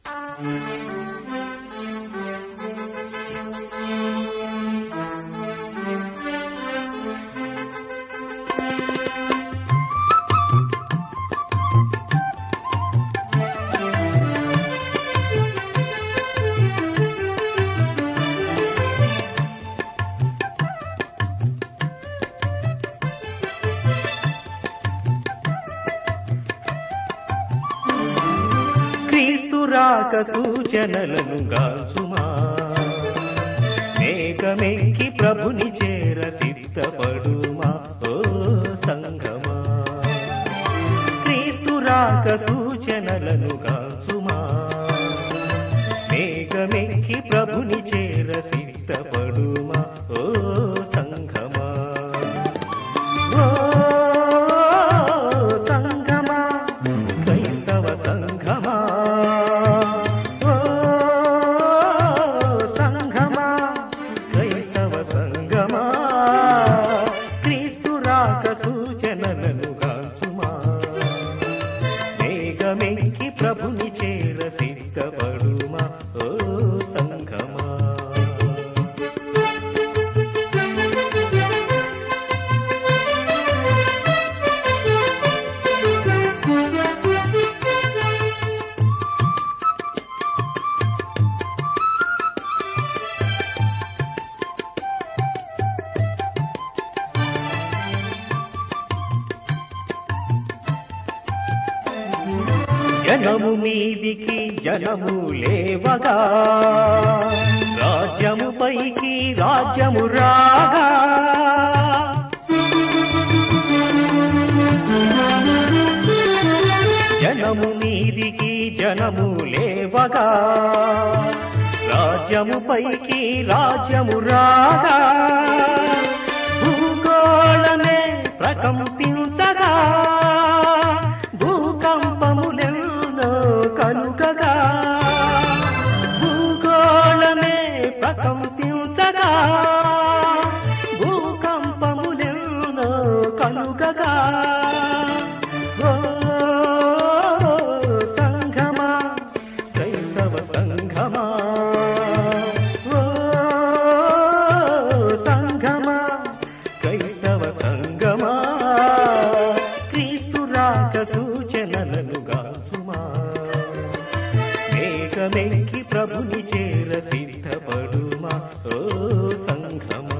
క్రీస్తు రాక సూచనలను గాల్చుమా మేఘమెక్కి ప్రభుని చేర సిద్ధపడుమా ఓ సంగమా క్రీస్తు రాక సూచనలను గాల్చుమా మేఘమెక్కి ప్రభుని చేర సిద్ధపడుమా ఓ సంగమా ఓ సంఘమా క్రైస్తవ సంఘమా ఓ సంఘమా క్రైస్తవ సంఘమా క్రీస్తు రాక సూచనలను కాల్చుమా మేఘమెక్కి ప్రభుని చేర సిద్ధపడుమా ఓ సంఘమా జనము మీదికి జనము లేవగా రాజ్యము పైకి రాజ్యము రాగా జనము మీదికి జనము లేవగా రాజ్యము పైకి రాజ్యము రాగా భూగోళమే ప్రకంపించగా భూకంపములెన్నో కలుగగా భూగోళమే ప్రకంపించగా భూకంపములెన్నో కలుగగా ఓ సంఘమా క్రైస్తవ సంఘమా ఓ సంఘమా క్రైస్తవ సంఘమా క్రీస్తు రాక సూచనలను గాల్చుమా మేఘమెక్కి ప్రభుని చేర సిద్ధపడుమా ఓ సంఘమా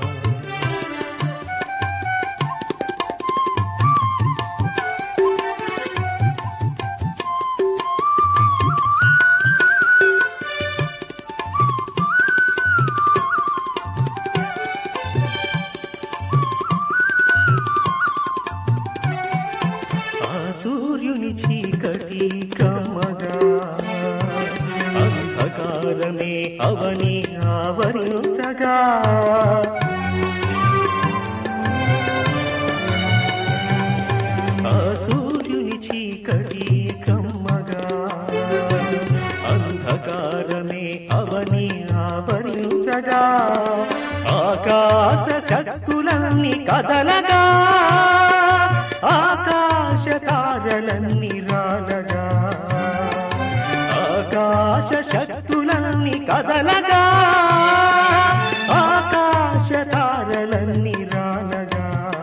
ఆ సూర్యుని చీకటి కమ్మగా అంధకారమే అవని ఆవరించగా ఆ సూర్యుని చీకటి కమ్మగా అంధకారమే అవని ఆవరించగా ఆకాశ శక్తులన్నీ కదలగా ఆకాశ తారలన్నీ రాలగా ఆకాశ శక్తులన్నీ కదలగా ఆకాశ తారలన్నీ రాలగా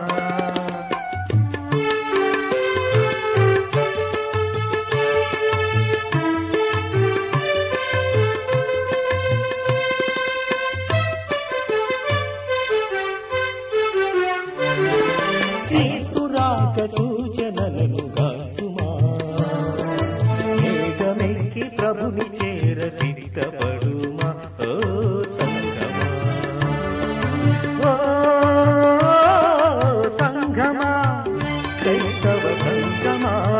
క్రీస్తు రాక సూచనలను గాల్చుమా మేఘమెక్కి ప్రభుని చేర సిద్ధపడుమా ఓ సంగమా ఓ సంఘమా క్రైస్తవ సంగమా